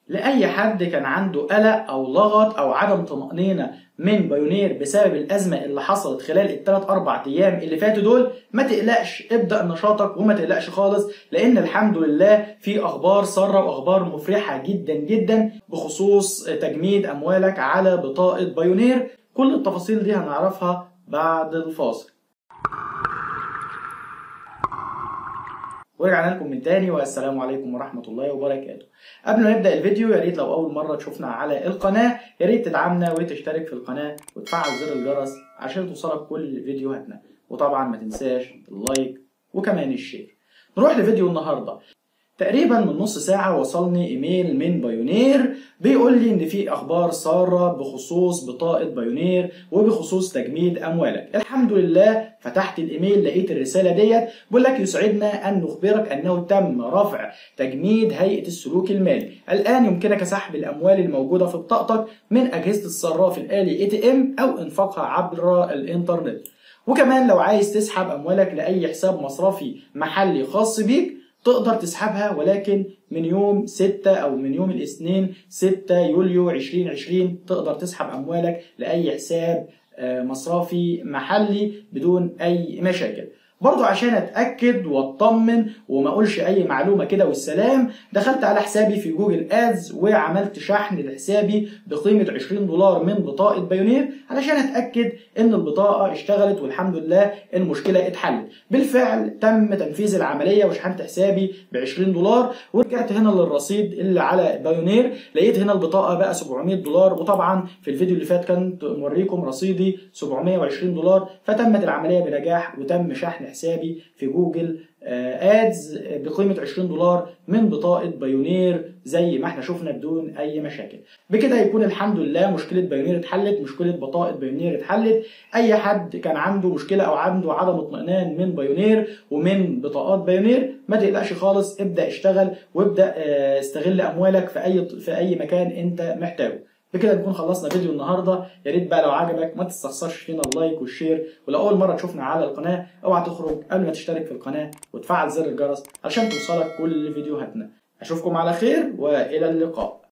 لأي حد كان عنده قلق أو لغط أو عدم طمأنينة من بايونير بسبب الأزمة اللي حصلت خلال الثلاث أربع أيام اللي فاتوا دول ما تقلقش ابدأ نشاطك وما تقلقش خالص لأن الحمد لله في أخبار سارة وأخبار مفرحة جدا جدا بخصوص تجميد أموالك على بطاقة بايونير كل التفاصيل دي هنعرفها بعد الفاصل ورجعنا لكم من تاني والسلام عليكم ورحمة الله وبركاته قبل ما نبدأ الفيديو يا ريت لو أول مرة تشوفنا على القناة يا ريت تدعمنا وتشترك في القناة وتفعل زر الجرس عشان توصلك كل فيديوهاتنا وطبعا ما تنساش اللايك وكمان الشير نروح لفيديو النهارده تقريبا من نص ساعة وصلني ايميل من بايونير بيقول لي ان في اخبار سارة بخصوص بطاقة بايونير وبخصوص تجميد اموالك الحمد لله فتحت الايميل لقيت الرسالة ديت بيقول لك يسعدنا ان نخبرك انه تم رفع تجميد هيئة السلوك المالي الان يمكنك سحب الاموال الموجودة في بطاقتك من اجهزة الصراف الالي اي تي ام او انفاقها عبر الانترنت وكمان لو عايز تسحب اموالك لاي حساب مصرفي محلي خاص بيك تقدر تسحبها ولكن من يوم 6 او من يوم الاثنين 6 يوليو 2020 تقدر تسحب اموالك لاي حساب مصرفي محلي بدون اي مشاكل برضو عشان اتاكد واطمن وما اقولش اي معلومه كده والسلام دخلت على حسابي في جوجل ادز وعملت شحن لحسابي بقيمه 20 دولار من بطاقه بايونير علشان اتاكد ان البطاقه اشتغلت والحمد لله المشكله اتحلت بالفعل تم تنفيذ العمليه وشحنت حسابي ب 20 دولار ورجعت هنا للرصيد اللي على بايونير لقيت هنا البطاقه بقى 700 دولار وطبعا في الفيديو اللي فات كنت موريكم رصيدي 720 دولار فتمت العمليه بنجاح وتم شحن حسابي في جوجل ادز بقيمه 20 دولار من بطاقه بايونير زي ما احنا شفنا بدون اي مشاكل بكده يكون الحمد لله مشكله بايونير اتحلت مشكله بطاقه بايونير اتحلت اي حد كان عنده مشكله او عنده عدم اطمئنان من بايونير ومن بطاقات بايونير ما تقلقش خالص ابدا اشتغل وابدا استغل اموالك في اي في اي مكان انت محتاجه بكده نكون خلصنا فيديو النهارده يا ريت بقى لو عجبك ما تستخسرش فينا اللايك والشير ولو اول مره تشوفنا على القناه اوعى تخرج قبل ما تشترك في القناه وتفعل زر الجرس علشان توصلك كل فيديوهاتنا اشوفكم على خير والى اللقاء